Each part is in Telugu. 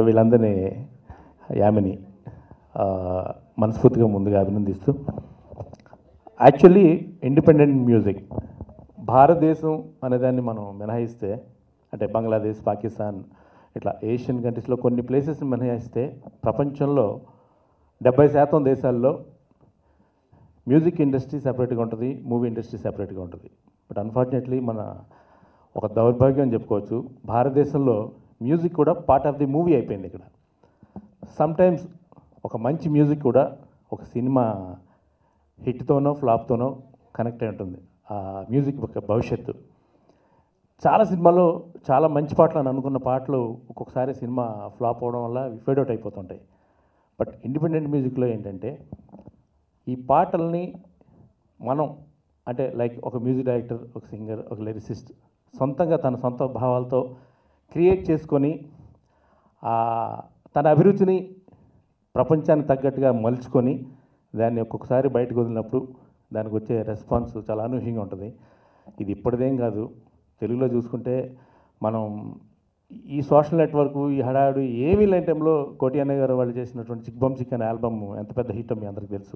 వీళ్ళందరినీ యామిని ఆ, మనస్ఫూర్తిగా ముందుగా అభినందిస్తూ యాక్చువల్లీ ఇండిపెండెంట్ మ్యూజిక్ భారతదేశం అనేదాన్ని మనం మినహాయిస్తే అంటే బంగ్లాదేశ్ పాకిస్తాన్ ఇట్లా ఏషియన్ కంట్రీస్లో కొన్ని ప్లేసెస్ని మినహాయిస్తే ప్రపంచంలో డెబ్బై శాతం దేశాల్లో మ్యూజిక్ ఇండస్ట్రీ సెపరేట్గా ఉంటుంది మూవీ ఇండస్ట్రీ సెపరేట్గా ఉంటుంది బట్ అన్ఫార్చునేట్లీ మన ఒక దౌర్భాగ్యం అని చెప్పుకోవచ్చు భారతదేశంలో మ్యూజిక్ కూడా పార్ట్ ఆఫ్ ది మూవీ అయిపోయింది ఇక్కడ సమ్టైమ్స్ ఒక మంచి మ్యూజిక్ కూడా ఒక సినిమా హిట్తోనో ఫ్లాప్తోనో కనెక్ట్ అయి ఉంటుంది ఆ మ్యూజిక్ యొక్క భవిష్యత్తు చాలా సినిమాలో చాలా మంచి పాటలు అని అనుకున్న పాటలు ఒక్కొక్కసారి సినిమా ఫ్లాప్ అవడం వల్ల ఫేడ్ అవుట్ అయిపోతుంటాయి బట్ ఇండిపెండెంట్ మ్యూజిక్లో ఏంటంటే ఈ పాటల్ని మనం అంటే లైక్ ఒక మ్యూజిక్ డైరెక్టర్ ఒక సింగర్ ఒక లిరిసిస్ట్ సొంతంగా తన సొంత భావాలతో క్రియేట్ చేసుకొని ఆ తన అభిరుచిని ప్రపంచానికి తగ్గట్టుగా మలుచుకొని దాన్ని ఒక్కొక్కసారి బయటకు వదిలినప్పుడు దానికి వచ్చే రెస్పాన్స్ చాలా అనూహ్యంగా ఉంటుంది ఇది ఇప్పటిదేం కాదు తెలుగులో చూసుకుంటే మనం ఈ సోషల్ నెట్వర్క్ ఈ హడాడు ఏమీ లేని టైంలో కోటి అన్నయ్య గారు వాళ్ళు చేసినటువంటి చిక్ బమ్ చిక్ అనే ఆల్బమ్ ఎంత పెద్ద హిట్ మీ అందరికీ తెలుసు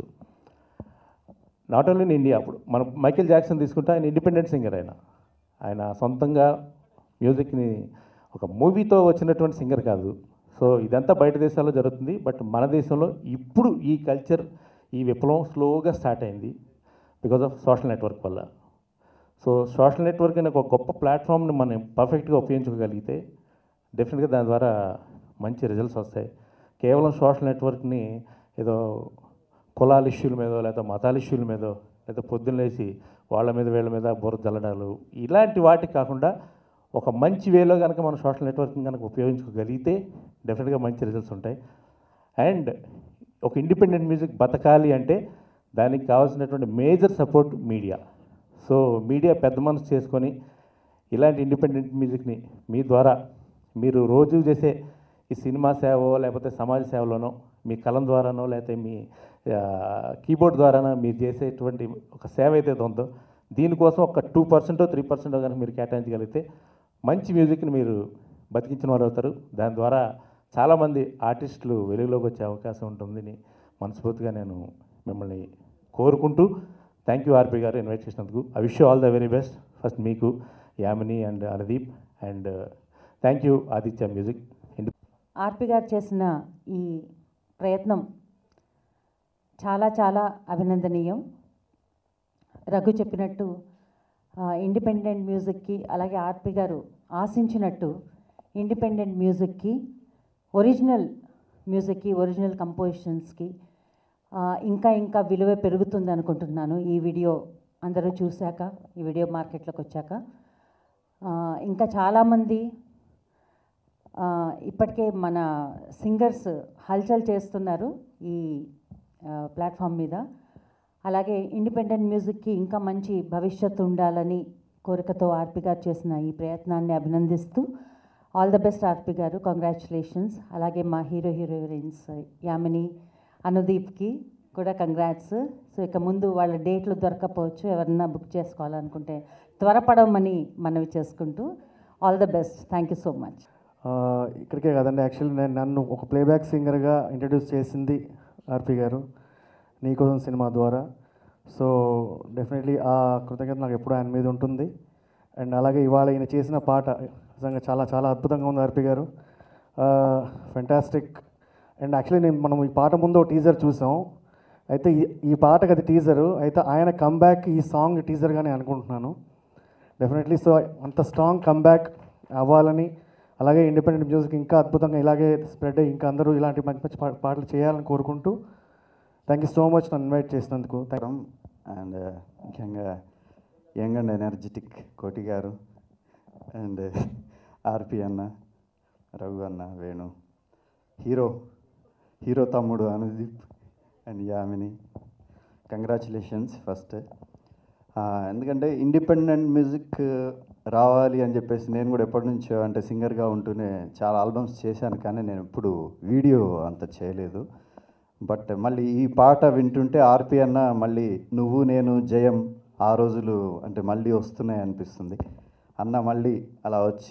నాట్ ఓన్లీ ఇన్ ఇండియా అప్పుడు మనం మైకేల్ జాక్సన్ తీసుకుంటే ఆయన ఇండిపెండెంట్ సింగర్ ఆయన ఆయన సొంతంగా మ్యూజిక్ని ఒక మూవీతో వచ్చినటువంటి సింగర్ కాదు సో ఇదంతా బయట దేశాల్లో జరుగుతుంది బట్ మన దేశంలో ఇప్పుడు ఈ కల్చర్ ఈ విప్లవం స్లోగా స్టార్ట్ అయింది బికాజ్ ఆఫ్ సోషల్ నెట్వర్క్ వల్ల సో సోషల్ నెట్వర్క్ అనే ఒక గొప్ప ప్లాట్ఫామ్ని మనం పర్ఫెక్ట్గా ఉపయోగించుకోగలిగితే డెఫినెట్గా దాని ద్వారా మంచి రిజల్ట్స్ వస్తాయి కేవలం సోషల్ నెట్వర్క్ని ఏదో కులాల ఇష్యూల మీదో లేదా మతాల ఇష్యూల మీదో లేదా పొద్దున్న లేచి వాళ్ళ మీద వీళ్ళ మీద బుర్ర జల్లడాలు ఇలాంటి వాటికి కాకుండా ఒక మంచి వేలో కనుక మనం సోషల్ నెట్వర్కింగ్ కనుక ఉపయోగించుకోగలిగితే డెఫినెట్గా మంచి రిజల్ట్స్ ఉంటాయి అండ్ ఒక ఇండిపెండెంట్ మ్యూజిక్ బతకాలి అంటే దానికి కావాల్సినటువంటి major support media so media పెద్ద మనసు చేసుకొని ఇలాంటి ఇండిపెండెంట్ మ్యూజిక్ని మీ ద్వారా మీరు రోజు చేసే ఈ సినిమా సేవ లేకపోతే సమాజ సేవలోనో మీ కలం ద్వారానో లేకపోతే మీ ఆ, కీబోర్డ్ ద్వారానో మీరు చేసేటువంటి ఒక సేవ ఏదైతే ఉందో దీనికోసం ఒక టూ పర్సెంట్ త్రీ పర్సెంట్ కనుక మీరు కేటాయించగలిగితే మంచి మ్యూజిక్ని మీరు బతికించిన వారు అవుతారు దాని ద్వారా చాలామంది ఆర్టిస్టులు వెలుగులోకి వచ్చే అవకాశం ఉంటుందని మనస్ఫూర్తిగా నేను మిమ్మల్ని కోరుకుంటూ thank you RP garu invite చేసినందుకు I wish all the very best first మీకు Yamini and Anudeep and thank you Aditya music RP garu చేసిన ఈ ప్రయత్నం చాలా చాలా అభినందనీయం రఘు చెప్పినట్టు ఆ, ఇండిపెండెంట్ మ్యూజిక్కి అలాగే ఆర్పి గారు ఆశించినట్టు ఇండిపెండెంట్ మ్యూజిక్కి ఒరిజినల్ మ్యూజిక్కి ఒరిజినల్ కంపోజిషన్స్కి ఆ, ఇంకా ఇంకా విలువ పెరుగుతుంది అనుకుంటున్నాను ఈ వీడియో అందరూ చూశాక ఈ వీడియో మార్కెట్లోకి వచ్చాక ఆ, ఇంకా చాలామంది ఆ, ఇప్పటికే మన సింగర్స్ హల్చల్ చేస్తున్నారు ఈ ఆ, ప్లాట్ఫామ్ మీద అలాగే ఇండిపెండెంట్ మ్యూజిక్కి ఇంకా మంచి భవిష్యత్తు ఉండాలని కోరికతో ఆర్పి గారు చేసిన ఈ ప్రయత్నాన్ని అభినందిస్తూ ఆల్ ద బెస్ట్ ఆర్పి గారు కంగ్రాచులేషన్స్ అలాగే మా హీరో హీరోయిన్స్ యామిని అనుదీప్కి కూడా కంగ్రాట్స్ సో ఇక ముందు వాళ్ళ డేట్లు దొరకపోవచ్చు ఎవరన్నా బుక్ చేసుకోవాలనుకుంటే త్వరపడమని మనవి చేసుకుంటూ all the best thank you so much ఆ, ఇక్కడికే కాదండి యాక్చువల్లీ నేను నన్ను ఒక ప్లేబ్యాక్ సింగర్గా ఇంట్రడ్యూస్ చేసింది ఆర్పి గారు నీకోసం సినిమా ద్వారా సో డెఫినెట్లీ ఆ కృతజ్ఞత నాకు ఎప్పుడు ఆయన మీద ఉంటుంది అండ్ అలాగే ఇవాళ ఈయన చేసిన పాట నిజంగా చాలా చాలా అద్భుతంగా ఉంది ఆర్పి గారు ఫెంటాస్టిక్ అండ్ యాక్చువల్లీ నేను మనం ఈ పాట ముందు ఒక టీజర్ చూసాం అయితే ఈ ఈ పాటకి అది టీజరు అయితే ఆయన కమ్బ్యాక్ ఈ సాంగ్ టీజర్గానే అనుకుంటున్నాను డెఫినెట్లీ సో అంత స్ట్రాంగ్ కమ్బ్యాక్ అవ్వాలని అలాగే ఇండిపెండెంట్ మ్యూజిక్ ఇంకా అద్భుతంగా ఇలాగే స్ప్రెడ్ అయ్యి ఇంకా అందరూ ఇలాంటి మంచి మంచి పా- పాటలు చేయాలని కోరుకుంటూ థ్యాంక్ యూ సో మచ్ నన్ను ఇన్వైట్ చేసినందుకు థ్యాంక్ అండ్ ముఖ్యంగా young and energetic Koti garu and ఆర్పి అన్న రఘు అన్న వేణు హీరో హీరో తమ్ముడు Anudeep and Yamini congratulations first ఎందుకంటే ఇండిపెండెంట్ మ్యూజిక్ రావాలి అని చెప్పేసి నేను కూడా ఎప్పటి నుంచో అంటే సింగర్గా ఉంటూనే చాలా ఆల్బమ్స్ చేశాను కానీ నేను ఇప్పుడు వీడియో అంత చేయలేదు బట్ మళ్ళీ ఈ పాట వింటుంటే ఆర్పి అన్న మళ్ళీ నువ్వు నేను జయం ఆ రోజులు అంటే మళ్ళీ వస్తున్నాయి అనిపిస్తుంది అన్న మళ్ళీ అలా వచ్చి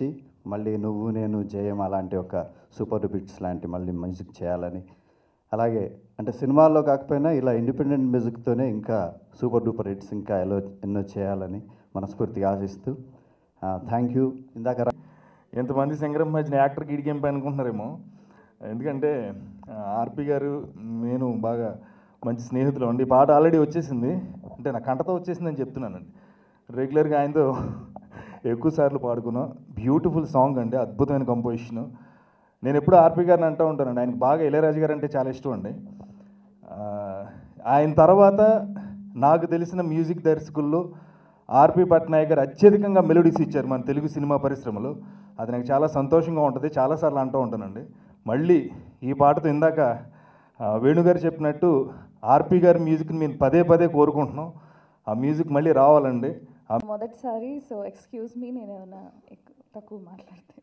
మళ్ళీ నువ్వు నేను జయం అలాంటి ఒక సూపర్ బిట్స్ లాంటి మళ్ళీ మ్యూజిక్ చేయాలని అలాగే అంటే సినిమాల్లో కాకపోయినా ఇలా ఇండిపెండెంట్ మ్యూజిక్తోనే ఇంకా సూపర్ డూపర్ హిట్స్ ఇంకా ఎలో ఎన్నో చేయాలని మనస్ఫూర్తిగా ఆశిస్తూ థ్యాంక్ యూ ఇందాక రా- ఎంతమంది సింగరం మధ్యన యాక్టర్కి ఇడిగేం పై అనుకుంటున్నారేమో ఎందుకంటే ఆ, ఆర్పి గారు నేను బాగా మంచి స్నేహితులు అండి ఈ పాట ఆల్రెడీ వచ్చేసింది అంటే నా కంటతో వచ్చేసిందని చెప్తున్నానండి రెగ్యులర్గా ఆయనతో ఎక్కువ సార్లు పాడుకున్నాం బ్యూటిఫుల్ సాంగ్ అండి అద్భుతమైన కంపోజిషన్ నేను ఎప్పుడు ఆర్పి గారిని అంటూ ఉంటానండి ఆయనకి బాగా ఇళయరాజు గారు అంటే చాలా ఇష్టం అండి ఆ, ఆయన తర్వాత నాకు తెలిసిన మ్యూజిక్ దర్శకుల్లో ఆర్పి పట్నాయక్ గారు అత్యధికంగా మెలోడీస్ ఇచ్చారు మన తెలుగు సినిమా పరిశ్రమలో అది నాకు చాలా సంతోషంగా ఉంటుంది చాలాసార్లు అంటూ ఉంటానండి మళ్ళీ ఈ పాటతో ఇందాక ఆ, వేణుగారు చెప్పినట్టు ఆర్పి గారి మ్యూజిక్ని మేము పదే పదే కోరుకుంటున్నాం ఆ మ్యూజిక్ మళ్ళీ రావాలండి ఆ మొదటిసారి సో ఎక్స్క్యూజ్ మీ నేను ఏమైనా ఎక్కువ తక్కువ మాట్లాడితే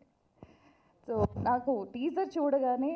సో నాకు టీజర్ చూడగానే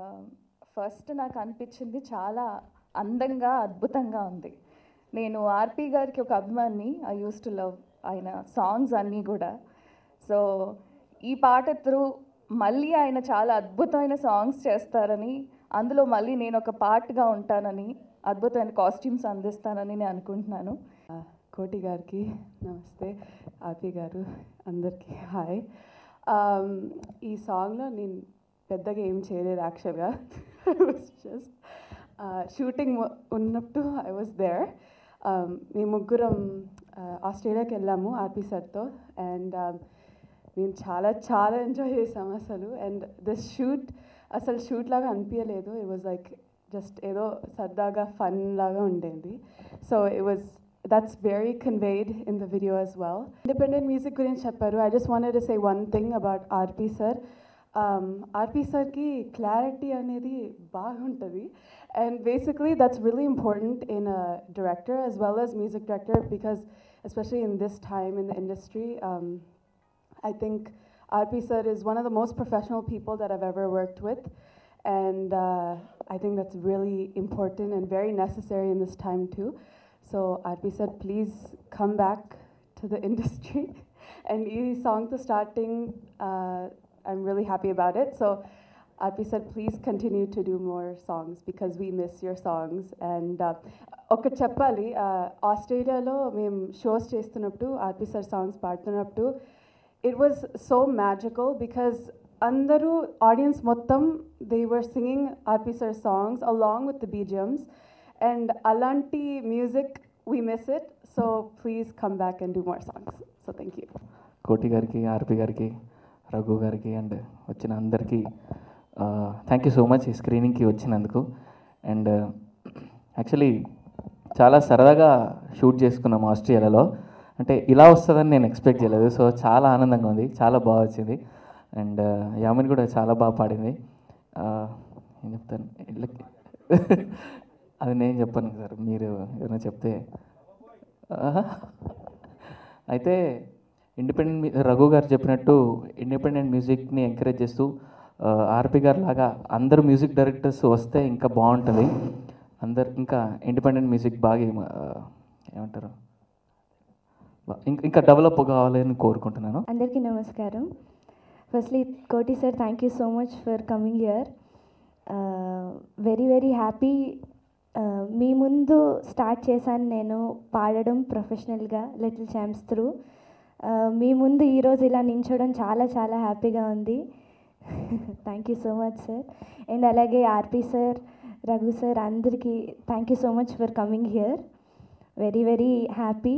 ఫస్ట్ నాకు అనిపించింది చాలా అందంగా అద్భుతంగా ఉంది నేను ఆర్పి గారికి ఒక అభిమాని ఐ యూస్ టు లవ్ ఆయన సాంగ్స్ అన్నీ కూడా సో ఈ పాట త్రూ మళ్ళీ ఆయన చాలా అద్భుతమైన సాంగ్స్ చేస్తారని అందులో మళ్ళీ నేను ఒక పార్ట్గా ఉంటానని అద్భుతమైన కాస్ట్యూమ్స్ అందిస్తానని నేను అనుకుంటున్నాను కోటి గారికి నమస్తే ఆర్పి గారు అందరికీ హాయ్ ఆమ్, ఈ సాంగ్లో నేను పెద్దగా ఏం చేయలేదు యాక్చువల్గా జస్ట్ షూటింగ్ ఉన్నప్పుడు ఐ వాజ్ దేర్ మేము ముగ్గురం uh, ఆస్ట్రేలియాకి వెళ్ళాము ఆర్పి సార్తో అండ్ మేము చాలా చాలా ఎంజాయ్ చేసాము అసలు అండ్ దిస్ షూట్ అసలు షూట్ లాగా అనిపించలేదు ఇట్ వాజ్ లైక్ జస్ట్ ఏదో సరదాగా ఫన్ లాగా ఉండేది so it was that's very conveyed in the video as well. Independent music గురించి చెప్పారు I just wanted to say one thing about RP sir RP సార్కి క్లారిటీ అనేది బాగుంటుంది and basically that's really important in a director as well as music director because especially in this time in the industry um, I think RP sir is one of the most professional people that I've ever worked with. And uh, I think that's really important and very necessary in this time too. So RP sir, please come back to the industry. and ఈ song to starting, uh, I'm really happy about it. So RP said, please continue to do more songs because we miss your songs. And uh, ఒకటి చెప్పాలి ఆస్ట్రేలియాలో మేము షోస్ చేస్తున్నప్పుడు ఆర్పి సార్ సాంగ్స్ పాడుతున్నప్పుడు it was so magical because అందరూ ఆడియన్స్ మొత్తం they were singing RP sir songs along with the BGMs and అలాంటి music we miss it so please come back and do more songs so thank you Koti గారికి ఆర్పి గారికి రఘు గారికి అండ్ వచ్చిన అందరికీ థ్యాంక్ యూ సో మచ్ ఈ స్క్రీనింగ్కి వచ్చినందుకు అండ్ యాక్చువల్లీ చాలా సరదాగా షూట్ చేసుకున్నాం ఆస్ట్రేలియాలో అంటే ఇలా వస్తుందని నేను ఎక్స్పెక్ట్ చేయలేదు సో చాలా ఆనందంగా ఉంది చాలా బాగా వచ్చింది అండ్ యామిని కూడా చాలా బాగా పాడింది ఆ, ఏం చెప్తాను ఇళ్ళకి అది నేను చెప్పాను సార్ మీరు ఏమైనా చెప్తే ఆహా. అయితే ఇండిపెండెంట్ మ్యూ- రఘు గారు చెప్పినట్టు ఇండిపెండెంట్ మ్యూజిక్ని ఎంకరేజ్ చేస్తూ ఆ, ఆర్పి గారు లాగా అందరు మ్యూజిక్ డైరెక్టర్స్ వస్తే ఇంకా బాగుంటుంది అందరు ఇంకా ఇండిపెండెంట్ మ్యూజిక్ బాగా ఏమ- ఆ, ఏమంటారు బా- ఇంకా ఇంకా డెవలప్ కావాలని కోరుకుంటున్నాను అందరికీ నమస్కారం firstly Koti sir thank you so much for coming here very very happy మీ ముందు స్టార్ట్ చేశాను నేను పాడడం ప్రొఫెషనల్గా లిటిల్ ఛాంప్స్ త్రూ మీ ముందు ఈరోజు ఇలా నించోవడం చాలా చాలా హ్యాపీగా ఉంది thank you so much sir and అలాగే ఆర్పి సార్ రఘు సార్ అందరికీ thank you so much for coming here very very happy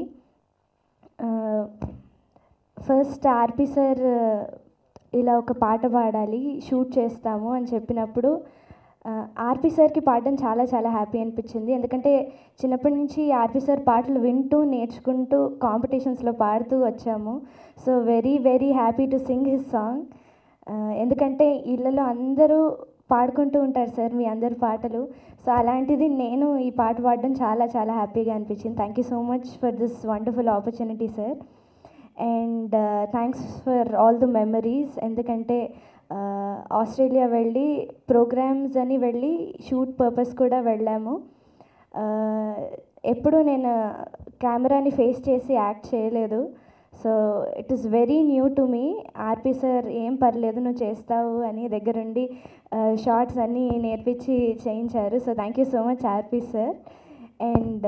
first RP sir ఇలా ఒక పాట పాడాలి షూట్ చేస్తాము అని చెప్పినప్పుడు ఆర్పి సార్కి పాడడం చాలా చాలా హ్యాపీ అనిపించింది ఎందుకంటే చిన్నప్పటి నుంచి ఆర్పి సార్ పాటలు వింటూ నేర్చుకుంటూ కాంపిటీషన్స్లో పాడుతూ వచ్చాము so very very happy to sing his song ఎందుకంటే ఇళ్ళలో అందరూ పాడుకుంటూ ఉంటారు సార్ మీ అందరి పాటలు సో అలాంటిది నేను ఈ పాట పాడడం చాలా చాలా హ్యాపీగా అనిపించింది thank you so much for this wonderful opportunity sir and thanks for all the memories ఎందుకంటే ఆస్ట్రేలియా వెళ్ళి ప్రోగ్రామ్స్ అని వెళ్ళి షూట్ పర్పస్ కూడా వెళ్ళాము ఎప్పుడు నేను కెమెరాని ఫేస్ చేసి యాక్ట్ చేయలేదు so it is very new to me RP sir ఏం పర్లేదు నువ్వు చేస్తావు అని దగ్గరుండి షార్ట్స్ అన్నీ నేర్పించి చేయించారు so thank you so much RP sir and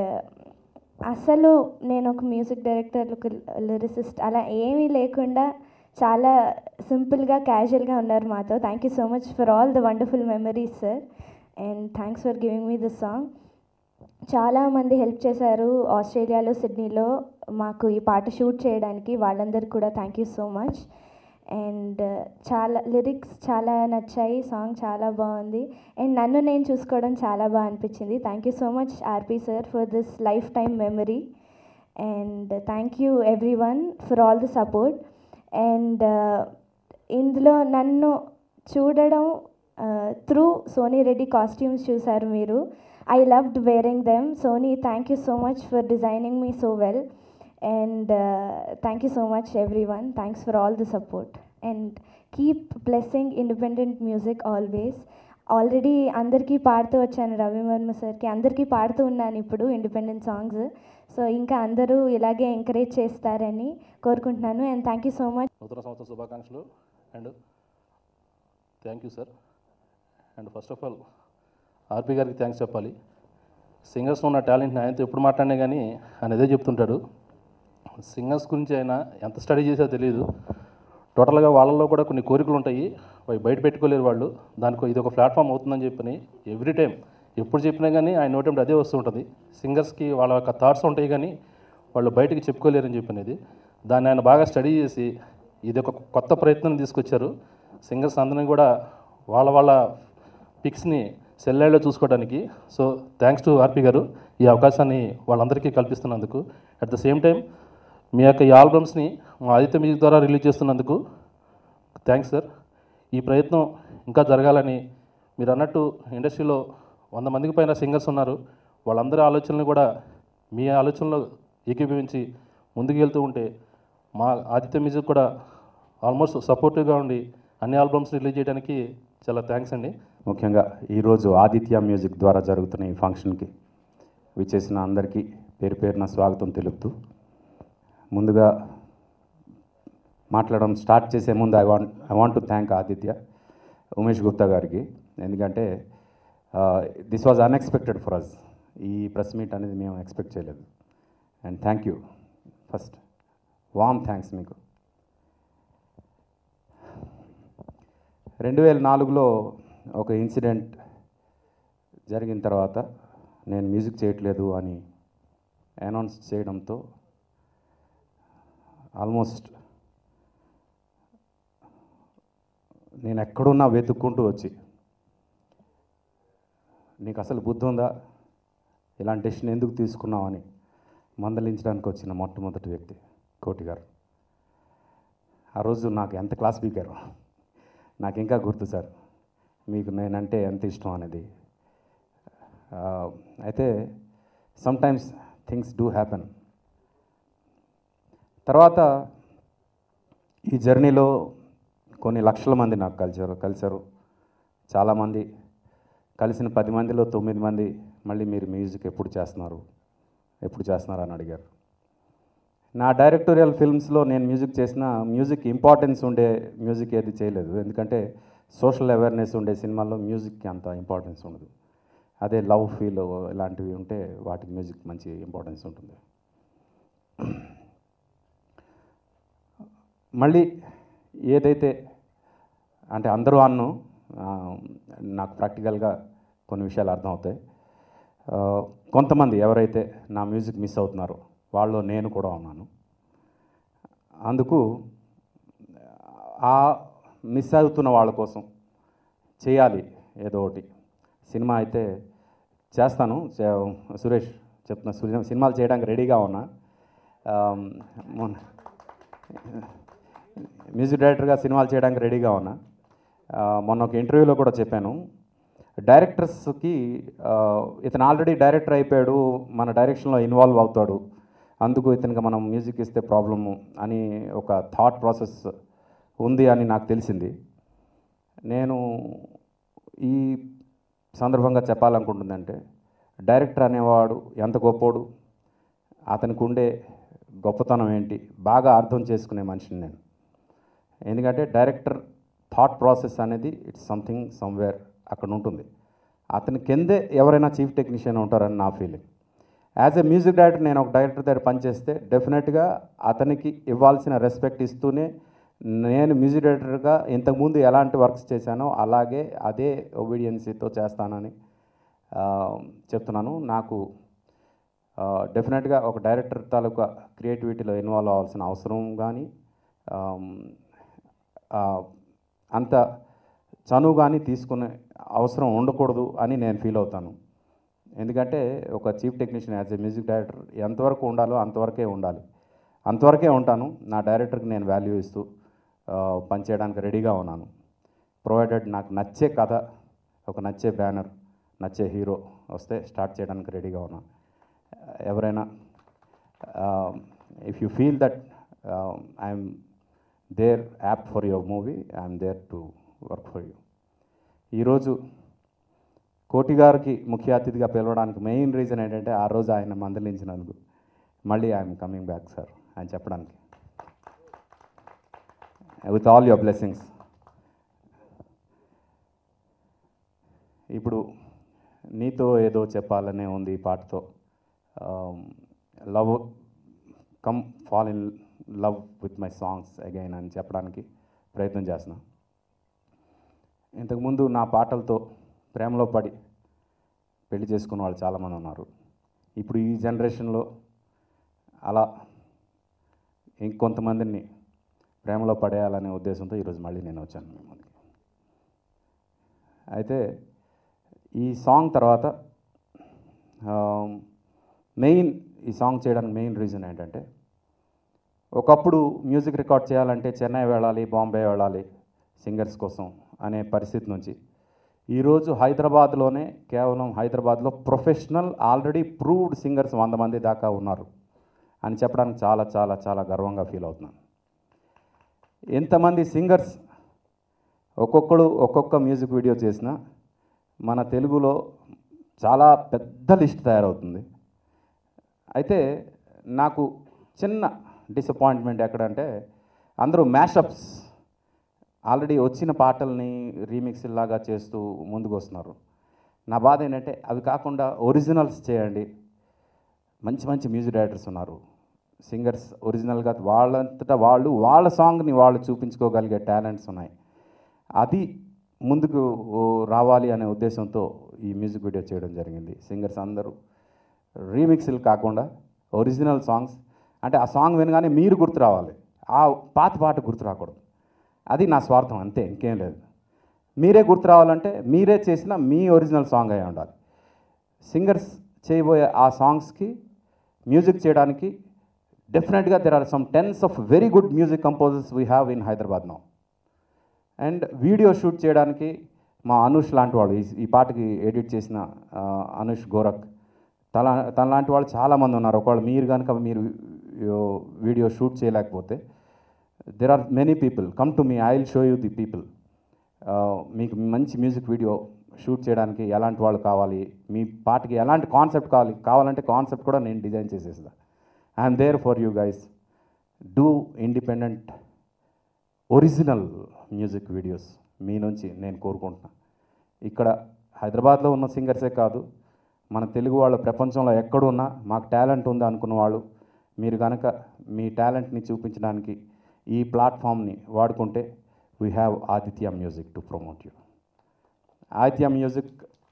అసలు నేను ఒక మ్యూజిక్ డైరెక్టర్ ఒక లిరిసిస్ట్ అలా ఏమీ లేకుండా చాలా సింపుల్గా క్యాజువల్గా ఉన్నారు మాతో thank you so much for all the wonderful memories sir and thanks for giving me this song చాలామంది హెల్ప్ చేశారు ఆస్ట్రేలియాలో సిడ్నీలో మాకు ఈ పాట షూట్ చేయడానికి వాళ్ళందరికీ కూడా thank you so much and చాలా లిరిక్స్ చాలా నచ్చాయి సాంగ్ చాలా బాగుంది అండ్ నన్ను నేను చూసుకోవడం చాలా బాగా అనిపించింది thank you so much RP sir for this lifetime memory and thank you everyone for all the support and ఇందులో నన్ను చూడడం త్రూ సోనీ రెడ్డి కాస్ట్యూమ్స్ చూశారు మీరు I loved wearing them Sony thank you so much for designing me so well and thank you so much everyone thanks for all the support and keep blessing independent music always already అందరికీ పాడుతూ వచ్చాను రవివర్మ సార్కి అందరికీ పాడుతూ ఉన్నాను ఇప్పుడు ఇండిపెండెంట్ సాంగ్స్ సో ఇంకా అందరూ ఇలాగే ఎంకరేజ్ చేస్తారని కోరుకుంటున్నాను and thank you so much నూతన సంవత్సర శుభాకాంక్షలు and thank you sir and first of all RP గారికి థ్యాంక్స్ చెప్పాలి సింగర్స్లో ఉన్న టాలెంట్ని ఆయనతో ఎప్పుడు మాట్లాడినా కానీ ఆయన అదే చెప్తుంటాడు సింగర్స్ గురించి ఆయన ఎంత స్టడీ చేసో తెలియదు టోటల్గా వాళ్ళల్లో కూడా కొన్ని కోరికలు ఉంటాయి అవి బయట పెట్టుకోలేరు వాళ్ళు దానికి ఇది ఒక ప్లాట్ఫామ్ అవుతుందని చెప్పని ఎవ్రీ టైం ఎప్పుడు చెప్పినా కానీ ఆయన నోటంటే అదే వస్తూ ఉంటుంది సింగర్స్కి వాళ్ళ యొక్క థాట్స్ ఉంటాయి కానీ వాళ్ళు బయటికి చెప్పుకోలేరని చెప్పినది దాన్ని ఆయన బాగా స్టడీ చేసి ఇది ఒక కొత్త ప్రయత్నం తీసుకొచ్చారు సింగర్స్ అందరినీ కూడా వాళ్ళ వాళ్ళ పిక్స్ని సెల్లైడ్లో చూసుకోవడానికి సో థ్యాంక్స్ టు ఆర్పి గారు ఈ అవకాశాన్ని వాళ్ళందరికీ కల్పిస్తున్నందుకు అట్ ద సేమ్ టైం మీ యొక్క ఈ ఆల్బమ్స్ని మా ఆదిత్య మ్యూజిక్ ద్వారా రిలీజ్ చేస్తున్నందుకు థ్యాంక్స్ సార్ ఈ ప్రయత్నం ఇంకా జరగాలని మీరు అన్నట్టు ఇండస్ట్రీలో వంద మందికి పైన సింగర్స్ ఉన్నారు వాళ్ళందరి ఆలోచనలు కూడా మీ ఆలోచనలో ఏకీభవించి ముందుకు వెళ్తూ ఉంటే మా ఆదిత్య మ్యూజిక్ కూడా ఆల్మోస్ట్ సపోర్టివ్గా ఉండి అన్ని ఆల్బమ్స్ రిలీజ్ చేయడానికి చాలా థ్యాంక్స్ అండి ముఖ్యంగా ఈరోజు ఆదిత్య మ్యూజిక్ ద్వారా జరుగుతున్న ఈ ఫంక్షన్కి విచ్చేసిన అందరికీ పేరు పేరున స్వాగతం తెలుపుతూ ముందుగా మాట్లాడడం స్టార్ట్ చేసే ముందు I want I want to thank Aditya Umesh Gupta గారికి ఎందుకంటే this was unexpected for us ఈ ప్రెస్ మీట్ అనేది మేము ఎక్స్పెక్ట్ చేయలేదు and thank you first warm thanks మీకు రెండు వేల నాలుగులో ఒక ఇన్సిడెంట్ జరిగిన తర్వాత నేను మ్యూజిక్ చేయట్లేదు అని అనౌన్స్ చేయడంతో ఆల్మోస్ట్ నేను ఎక్కడున్నా వెతుక్కుంటూ వచ్చి నీకు అసలు బుద్ధి ఉందా ఇలాంటి డెసిషన్ ఎందుకు తీసుకున్నావు అని మందలించడానికి వచ్చిన మొట్టమొదటి వ్యక్తి కోటి గారు ఆ రోజు నాకు ఎంత క్లాస్ స్పీకర్ నాకు ఇంకా గుర్తు సార్ మీకు నేనంటే ఎంత ఇష్టం అనేది ఆ, అయితే సమ్టైమ్స్ థింగ్స్ డూ హ్యాపెన్ తర్వాత ఈ జర్నీలో కొన్ని లక్షల మంది నాకు కలిసారు కలిశారు చాలామంది కలిసిన పది మందిలో తొమ్మిది మంది మళ్ళీ మీరు మ్యూజిక్ ఎప్పుడు చేస్తున్నారు ఎప్పుడు చేస్తున్నారు అని అడిగారు నా డైరెక్టోరియల్ ఫిల్మ్స్లో నేను మ్యూజిక్ చేసిన మ్యూజిక్ ఇంపార్టెన్స్ ఉండే మ్యూజిక్ ఏది చేయలేదు ఎందుకంటే సోషల్ అవేర్నెస్ ఉండే సినిమాల్లో మ్యూజిక్కి అంత ఇంపార్టెన్స్ ఉండదు అదే లవ్ ఫీల్ ఇలాంటివి ఉంటే వాటికి మ్యూజిక్ మంచి ఇంపార్టెన్స్ ఉంటుంది మళ్ళీ ఏదైతే అంటే అందరూ అన్ను ఆ, నాకు ప్రాక్టికల్గా కొన్ని విషయాలు అర్థమవుతాయి ఆ, కొంతమంది ఎవరైతే నా మ్యూజిక్ మిస్ అవుతున్నారో వాళ్ళు నేను కూడా ఉన్నాను అందుకు ఆ మిస్ అవుతున్న వాళ్ళ కోసం చేయాలి ఏదో ఒకటి సినిమా అయితే చేస్తాను చే- సురేష్ చెప్తున్నా సురేష్ సినిమాలు చేయడానికి రెడీగా ఉన్నా ఆ, మొన్న మ్యూజిక్ డైరెక్టర్గా సినిమాలు చేయడానికి రెడీగా ఉన్నా ఆ, మొన్న ఒక ఇంటర్వ్యూలో కూడా చెప్పాను డైరెక్టర్స్కి ఆ, ఇతను ఆల్రెడీ డైరెక్టర్ అయిపోయాడు మన డైరెక్షన్లో ఇన్వాల్వ్ అవుతాడు అందుకు ఇతనికి మనం మ్యూజిక్ ఇస్తే ప్రాబ్లము అని ఒక థాట్ ప్రాసెస్ ఉంది అని నాకు తెలిసింది నేను ఈ సందర్భంగా చెప్పాలనుకుంటుందంటే డైరెక్టర్ అనేవాడు ఎంత గొప్పోడు అతనికి ఉండే గొప్పతనం ఏంటి బాగా అర్థం చేసుకునే మనిషిని నేను ఎందుకంటే డైరెక్టర్ థాట్ ప్రాసెస్ అనేది ఇట్స్ సంథింగ్ సమ్వేర్ అక్కడ ఉంటుంది అతని కిందే ఎవరైనా చీఫ్ టెక్నీషియన్ ఉంటారని నా feeling as a music director నేను ఒక డైరెక్టర్ దగ్గర పనిచేస్తే డెఫినెట్గా అతనికి ఇవ్వాల్సిన రెస్పెక్ట్ ఇస్తూనే నేను మ్యూజిక్ డైరెక్టర్గా ఇంతకుముందు ఎలాంటి వర్క్స్ చేశానో అలాగే అదే ఒబీడియన్సీతో చేస్తానని ఆ, చెప్తున్నాను నాకు డెఫినెట్గా ఒక డైరెక్టర్ తాలూకా క్రియేటివిటీలో ఇన్వాల్వ్ అవ్వాల్సిన అవసరం కానీ అంత చనువు కానీ తీసుకునే అవసరం ఉండకూడదు అని నేను ఫీల్ అవుతాను ఎందుకంటే ఒక chief technician as a music director ఎంతవరకు ఉండాలో అంతవరకే ఉండాలి అంతవరకే ఉంటాను నా డైరెక్టర్కి నేను వాల్యూ ఇస్తూ ఆ, పనిచేయడానికి రెడీగా ఉన్నాను ప్రొవైడెడ్ నాకు నచ్చే కథ ఒక నచ్చే బ్యానర్ నచ్చే హీరో వస్తే స్టార్ట్ చేయడానికి రెడీగా ఉన్నాను ఎవరైనా if you feel that I'm there app for your movie I'm there to work for you ఈరోజు కోటి గారికి ముఖ్య అతిథిగా పిలవడానికి మెయిన్ రీజన్ ఏంటంటే ఆ రోజు ఆయన మందలించినందుకు మళ్ళీ ఐఎమ్ కమింగ్ బ్యాక్ సార్ అని చెప్పడానికి విత్ ఆల్ యువర్ బ్లెస్సింగ్స్ ఇప్పుడు నీతో ఏదో చెప్పాలనే ఉంది ఈ పాటతో love come fall in love with my songs again అని చెప్పడానికి ప్రయత్నం చేస్తున్నా ఇంతకుముందు నా పాటలతో ప్రేమలో పడి పెళ్లి చేసుకున్న వాళ్ళు చాలామంది ఉన్నారు ఇప్పుడు ఈ జనరేషన్లో అలా ఇంకొంతమందిని ప్రేమలో పడేయాలనే ఉద్దేశంతో ఈరోజు మళ్ళీ నేను వచ్చాను మీ ముందుకి అయితే ఈ సాంగ్ తర్వాత మెయిన్ ఈ సాంగ్ చేయడానికి మెయిన్ రీజన్ ఏంటంటే ఒకప్పుడు మ్యూజిక్ రికార్డ్ చేయాలంటే చెన్నై వెళ్ళాలి బాంబే వెళ్ళాలి సింగర్స్ కోసం అనే పరిస్థితి నుంచి ఈరోజు హైదరాబాద్లోనే కేవలం హైదరాబాద్లో ప్రొఫెషనల్ ఆల్రెడీ ప్రూవ్డ్ సింగర్స్ వంద మంది దాకా ఉన్నారు అని చెప్పడానికి చాలా చాలా చాలా గర్వంగా ఫీల్ అవుతున్నాను ఎంతమంది సింగర్స్ ఒక్కొక్కడు ఒక్కొక్క మ్యూజిక్ వీడియో చేసినా మన తెలుగులో చాలా పెద్ద లిస్ట్ తయారవుతుంది అయితే నాకు చిన్న డిసప్పాయింట్మెంట్ ఎక్కడంటే అందరూ మ్యాషప్స్ ఆల్రెడీ వచ్చిన పాటల్ని రీమిక్స్ లాగా చేస్తూ ముందుకు వస్తున్నారు నా బాధ ఏంటంటే అవి కాకుండా ఒరిజినల్స్ చేయండి మంచి మంచి మ్యూజిక్ డైరెక్టర్స్ ఉన్నారు సింగర్స్ ఒరిజినల్గా వాళ్ళంతటా వాళ్ళు వాళ్ళ సాంగ్ని వాళ్ళు చూపించుకోగలిగే టాలెంట్స్ ఉన్నాయి అది ముందుకు రావాలి అనే ఉద్దేశంతో ఈ మ్యూజిక్ వీడియో చేయడం జరిగింది సింగర్స్ అందరూ రీమిక్స్లు కాకుండా ఒరిజినల్ సాంగ్స్ అంటే ఆ సాంగ్ వినగానే మీరు గుర్తు రావాలి ఆ పాత పాట గుర్తు రాకూడదు అది నా స్వార్థం అంతే ఇంకేం లేదు మీరే గుర్తు రావాలంటే మీరే చేసిన మీ ఒరిజినల్ సాంగ్ అయి ఉండాలి సింగర్స్ చేయబోయే ఆ సాంగ్స్కి మ్యూజిక్ చేయడానికి డెఫినెట్గా there are some tens of very good music composers we have in Hyderabad now and video shoot చేయడానికి మా అనుష్ లాంటి వాళ్ళు ఈ- ఈ పాటకి ఎడిట్ చేసిన ఆ, అనుష్ గోరక్ తన తన లాంటి వాళ్ళు చాలామంది ఉన్నారు ఒకవేళ మీరు కనుక మీరు యో- వీడియో షూట్ చేయలేకపోతే there are many people come to me I will show you the people మీకు మంచి మ్యూజిక్ వీడియో షూట్ చేయడానికి ఎలాంటి వాళ్ళు కావాలి మీ పాటకి ఎలాంటి కాన్సెప్ట్ కావాలి కావాలంటే కాన్సెప్ట్ కూడా నేను డిజైన్ చేసేస్తా I'm there for you guys do independent original music videos మీ నుంచి నేను కోరుకుంటున్నాను ఇక్కడ హైదరాబాద్లో ఉన్న సింగర్సే కాదు మన తెలుగు వాళ్ళ ప్రపంచంలో ఎక్కడున్నా మాకు టాలెంట్ ఉంది అనుకున్న వాళ్ళు మీరు కనుక మీ టాలెంట్ని చూపించడానికి ఈ ప్లాట్ఫామ్ని వాడుకుంటే we have Aditya music to promote you Aditya music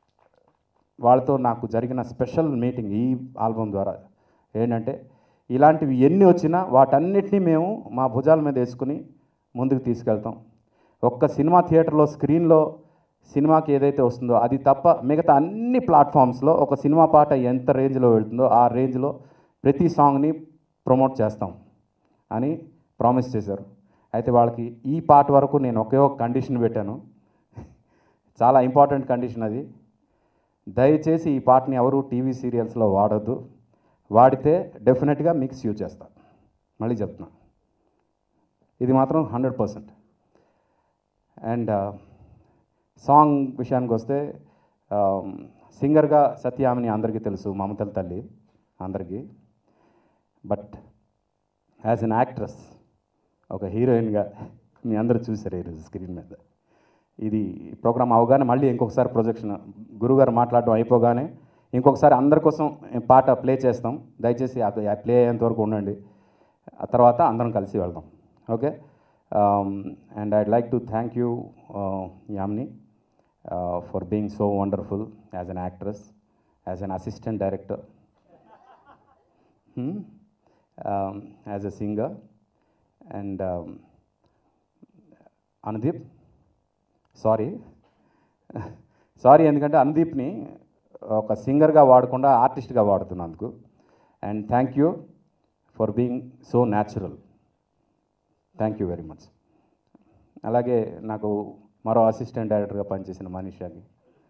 వాళ్ళతో నాకు జరిగిన స్పెషల్ మీటింగ్ ఈ ఆల్బమ్ ద్వారా ఏంటంటే ఇలాంటివి ఎన్ని వచ్చినా వాటన్నిటినీ మేము మా భుజాల మీద వేసుకుని ముందుకు తీసుకెళ్తాం ఒక్క సినిమా థియేటర్లో స్క్రీన్లో సినిమాకి ఏదైతే వస్తుందో అది తప్ప మిగతా అన్ని ప్లాట్ఫామ్స్లో ఒక సినిమా పాట ఎంత రేంజ్లో వెళ్తుందో ఆ రేంజ్లో ప్రతి సాంగ్ని ప్రమోట్ చేస్తాం అని ప్రామిస్ చేశారు అయితే వాళ్ళకి ఈ పాట వరకు నేను ఒకే ఒక కండిషన్ పెట్టాను చాలా ఇంపార్టెంట్ కండిషన్ అది దయచేసి ఈ పాటని ఎవరు టీవీ సీరియల్స్లో వాడొద్దు వాడితే డెఫినెట్గా మిక్స్ యూజ్ చేస్తా మళ్ళీ చెప్తున్నా ఇది మాత్రం హండ్రెడ్ పర్సెంట్ అండ్ సాంగ్ విషయానికి వస్తే సింగర్గా సత్యామిని అందరికీ తెలుసు మమతల తల్లి అందరికీ బట్ యాజ్ అన్ యాక్ట్రెస్ ఒక హీరోయిన్గా మీ అందరూ చూసారు ఈరోజు స్క్రీన్ మీద ఇది ప్రోగ్రామ్ అవగానే మళ్ళీ ఇంకొకసారి ప్రొజెక్షన్ గురుగారు మాట్లాడడం అయిపోగానే ఇంకొకసారి అందరి కోసం పాట ప్లే చేస్తాం దయచేసి అది ప్లే అయ్యేంత వరకు ఉండండి ఆ తర్వాత అందరం కలిసి వెళ్దాం okay and I'd like to thank you యామ్ని for being so wonderful as an actress as an assistant director as a singer and Anudeep sorry sorry ఎందుకంటే అనుదీప్ని ఒక సింగర్గా వాడకుండా ఆర్టిస్ట్గా వాడుతున్నందుకు and thank you for being so natural thank you very much అలాగే నాకు మరో అసిస్టెంట్ డైరెక్టర్గా పనిచేసిన మనీషాకి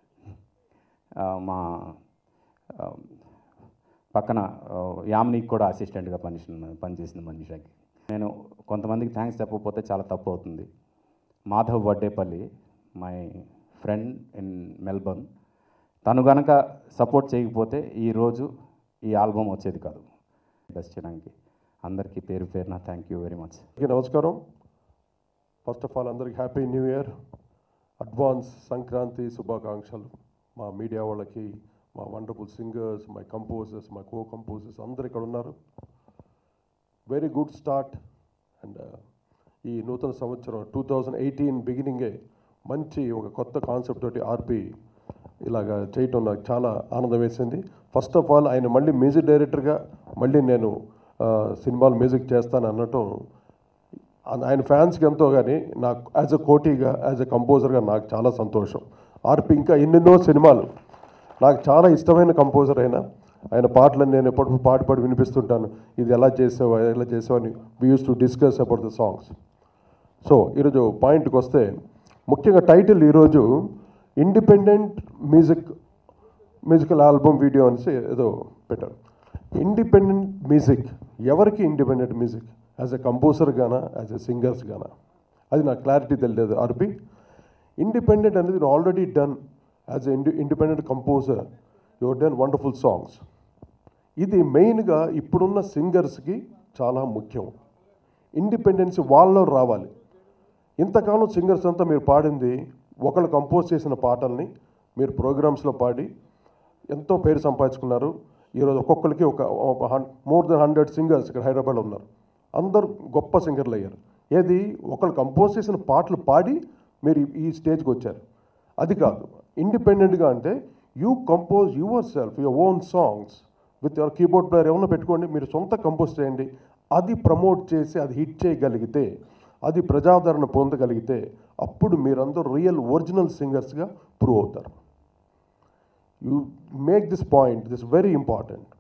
ఆ, మా ఆ, పక్కన ఆ, యామ్నికి కూడా అసిస్టెంట్గా పనిచేసిన పనిచేసిన మనీషాకి నేను కొంతమందికి థ్యాంక్స్ చెప్పకపోతే చాలా తప్పు అవుతుంది Madhav Vaddepalli my friend in Melbourne తను గనక సపోర్ట్ చేయకపోతే ఈరోజు ఈ ఆల్బమ్ వచ్చేది కాదు బెస్ట్ చేయడానికి అందరికీ పేరు పేరున థ్యాంక్ యూ వెరీ మచ్ అందరికీ నమస్కారం ఫస్ట్ ఆఫ్ ఆల్ అందరికి happy new year advance Sankranti శుభాకాంక్షలు మా మీడియా వాళ్ళకి మా wonderful singers my composers my co composers అందరు ఇక్కడ ఉన్నారు వెరీ గుడ్ స్టార్ట్ అండ్ ఈ నూతన సంవత్సరం టూ థౌజండ్ ఎయిటీన్ బిగినింగే మంచి ఒక కొత్త కాన్సెప్ట్ తోటి ఆర్పి ఇలాగా చేయటం నాకు చాలా ఆనందం వేసింది ఫస్ట్ ఆఫ్ ఆల్ ఆయన మళ్ళీ మ్యూజిక్ డైరెక్టర్గా మళ్ళీ నేను ఆ, సినిమాలు మ్యూజిక్ చేస్తాను అనటం ఆ- ఆయన ఫ్యాన్స్కి ఎంతో కానీ నాకు యాజ్ అ కోటీగా యాజ్ అ కంపోజర్గా నాకు చాలా సంతోషం ఆర్పి ఇంకా ఎన్నెన్నో సినిమాలు నాకు చాలా ఇష్టమైన కంపోజర్ అయిన ఆయన పాటలను నేను ఎప్పుడు పాడి పాడి వినిపిస్తుంటాను ఇది ఎలా చేసావు ఎలా చేసావు అని we use to discuss about the songs so ఈరోజు పాయింట్కి వస్తే ముఖ్యంగా టైటిల్ ఈరోజు independent music musical album video అనేసి ఏదో పెట్టారు ఇండిపెండెంట్ మ్యూజిక్ ఎవరికి independent music as a composer గానా యాజ్ ఎ సింగర్స్ గానా అది నాకు క్లారిటీ తెలియదు ఆర్పి ఇండిపెండెంట్ అనేది already done as a indie independent composer your done wonderful songs ఇది మెయిన్గా ఇప్పుడున్న సింగర్స్కి చాలా ముఖ్యం ఇండిపెండెన్స్ వాళ్ళలో రావాలి ఇంతకాలం సింగర్స్ అంతా మీరు పాడింది ఒకళ్ళు కంపోజ్ చేసిన పాటల్ని మీరు ప్రోగ్రామ్స్లో పాడి ఎంతో పేరు సంపాదించుకున్నారు ఈరోజు ఒక్కొక్కరికి ఒక మోర్ దెన్ హండ్రెడ్ సింగర్స్ ఇక్కడ హైదరాబాద్లో ఉన్నారు అందరు గొప్ప సింగర్లు అయ్యారు ఏది ఒకళ్ళు కంపోజ్ చేసిన పాటలు పాడి మీరు ఈ- ఈ స్టేజ్కి వచ్చారు అది కాదు ఇండిపెండెంట్గా అంటే you compose yourself your own songs with your keyboard player ఏమన్నా పెట్టుకోండి మీరు సొంత కంపోజ్ చేయండి అది ప్రమోట్ చేసి అది హిట్ చేయగలిగితే అది ప్రజాదరణ పొందగలిగితే అప్పుడు మీరందరూ రియల్ ఒరిజినల్ సింగర్స్గా ప్రూవ్ అవుతారు you make this point this very important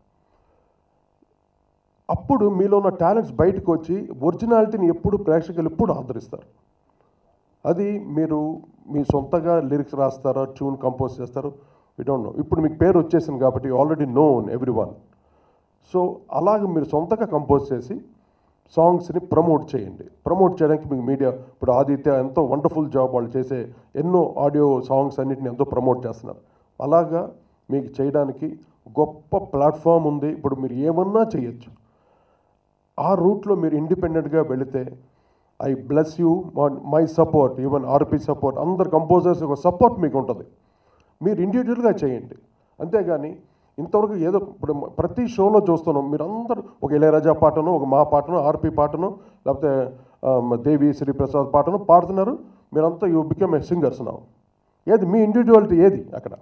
అప్పుడు మీలో ఉన్న టాలెంట్స్ బయటకు వచ్చి ఒరిజినాలిటీని ఎప్పుడు ప్రేక్షకులు ఎప్పుడు ఆదరిస్తారు అది మీరు మీ సొంతగా లిరిక్స్ రాస్తారో ట్యూన్ కంపోజ్ చేస్తారో వి డోంట్ నో ఇప్పుడు మీకు పేరు వచ్చేసింది కాబట్టి already known everyone so అలాగ మీరు సొంతగా కంపోజ్ చేసి సాంగ్స్ని ప్రమోట్ చేయండి ప్రమోట్ చేయడానికి మీకు మీడియా ఇప్పుడు ఆదిత్య ఎంతో వండర్ఫుల్ జాబ్ వాళ్ళు చేసే ఎన్నో ఆడియో సాంగ్స్ అన్నిటిని ఎంతో ప్రమోట్ చేస్తున్నారు అలాగా మీకు చేయడానికి గొప్ప ప్లాట్ఫామ్ ఉంది ఇప్పుడు మీరు ఏమన్నా చేయొచ్చు ఆ రూట్లో మీరు ఇండిపెండెంట్గా వెళితే I bless you my support even RP support అందరు కంపోజర్స్ ఒక సపోర్ట్ మీకు ఉంటుంది మీరు ఇండివిజువల్గా చేయండి అంతేగాని ఇంతవరకు ఏదో ఇప్పుడు ప్రతి షోలో చూస్తున్నాం మీరు అందరూ ఒక ఇళయరాజా పాటను ఒక మా పాటను ఆర్పి పాటను లేకపోతే ఆ, దేవి శ్రీప్రసాద్ పాటను పాడుతున్నారు మీరంతా యూ బికమ్ ఏ సింగర్స్ నా ఏది మీ ఇండివిజువాలిటీ ఏది అక్కడ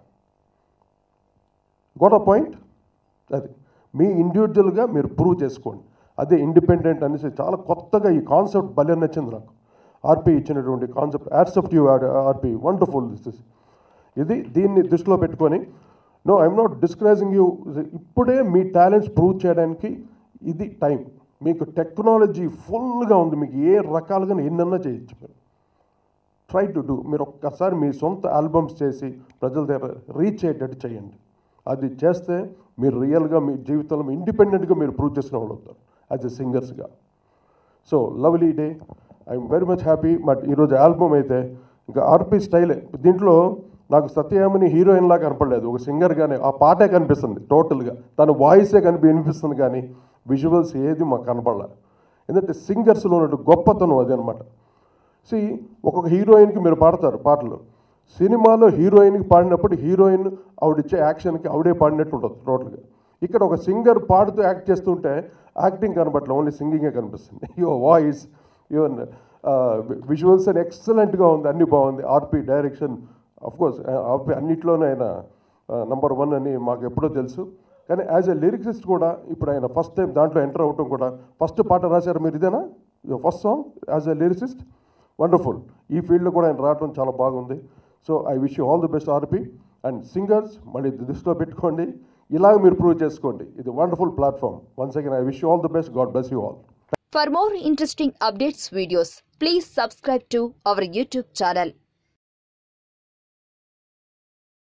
గోట్ అ పాయింట్ అది మీ ఇండివిజువల్గా మీరు ప్రూవ్ చేసుకోండి అదే ఇండిపెండెంట్ అనేసి చాలా కొత్తగా ఈ కాన్సెప్ట్ భలే నచ్చింది నాకు ఆర్పి ఇచ్చినటువంటి concept accept you RP wonderful this is ఇది దీన్ని దృష్టిలో పెట్టుకొని no I'm not discouraging you ఇప్పుడే మీ టాలెంట్స్ ప్రూవ్ చేయడానికి ఇది టైం మీకు టెక్నాలజీ ఫుల్గా ఉంది మీకు ఏ రకాలుగా ఎన్నన్నా చేయొచ్చు మీరు ట్రై టు డూ మీరు ఒక్కసారి మీ సొంత ఆల్బమ్స్ చేసి ప్రజల దగ్గర రీచ్ అయ్యేటట్టు చేయండి అది చేస్తే మీరు రియల్గా మీ జీవితంలో ఇండిపెండెంట్గా మీరు ప్రూవ్ చేసిన వాళ్ళు అవుతారు యాజ్ ఎ సింగర్స్గా so lovely day I'm very much happy but ఈరోజు ఆల్బమ్ అయితే ఇంకా ఆర్పి స్టైలే దీంట్లో నాకు సత్యయామిని హీరోయిన్ లాగా కనపడలేదు ఒక సింగర్గానే ఆ పాటే కనిపిస్తుంది టోటల్గా తన వాయిసే కనిపి వినిపిస్తుంది కానీ విజువల్స్ ఏది మాకు కనపడలే ఎందుకంటే సింగర్స్లో ఉన్న గొప్పతనం అది అనమాట సి ఒక్కొక్క హీరోయిన్కి మీరు పాడతారు పాటలు సినిమాలో హీరోయిన్కి పాడినప్పుడు హీరోయిన్ ఆవిడిచ్చే యాక్షన్కి ఆవిడే పాడినట్టు ఉంటుంది టోటల్గా ఇక్కడ ఒక సింగర్ పాడుతూ యాక్ట్ చేస్తుంటే యాక్టింగ్ కనబట్ల ఓన్లీ సింగింగే కనిపిస్తుంది యువర్ వాయిస్ యువర్ విజువల్స్ అని ఎక్సలెంట్గా ఉంది అన్ని బాగుంది ఆర్పి డైరెక్షన్ కోర్స్ ఆర్పి అన్నిట్లోనే ఆయన నంబర్ వన్ అని మాకు ఎప్పుడో తెలుసు కానీ యాజ్ ఎ లిరిక్సిస్ట్ కూడా ఇప్పుడు ఆయన ఫస్ట్ టైం దాంట్లో ఎంటర్ అవ్వటం కూడా ఫస్ట్ పాట రాశారు మీరు ఇదేనా your first song as a lyricist wonderful ఈ ఫీల్డ్లో కూడా ఆయన రావడం చాలా బాగుంది so I wish you all the best RP and singers మళ్ళీ దృష్టిలో పెట్టుకోండి ఇలాగ మీరు ప్రూవ్ చేసుకోండి ఇది wonderful platform once again I wish you all the best God bless you all For more interesting updates videos, please subscribe to our YouTube channel.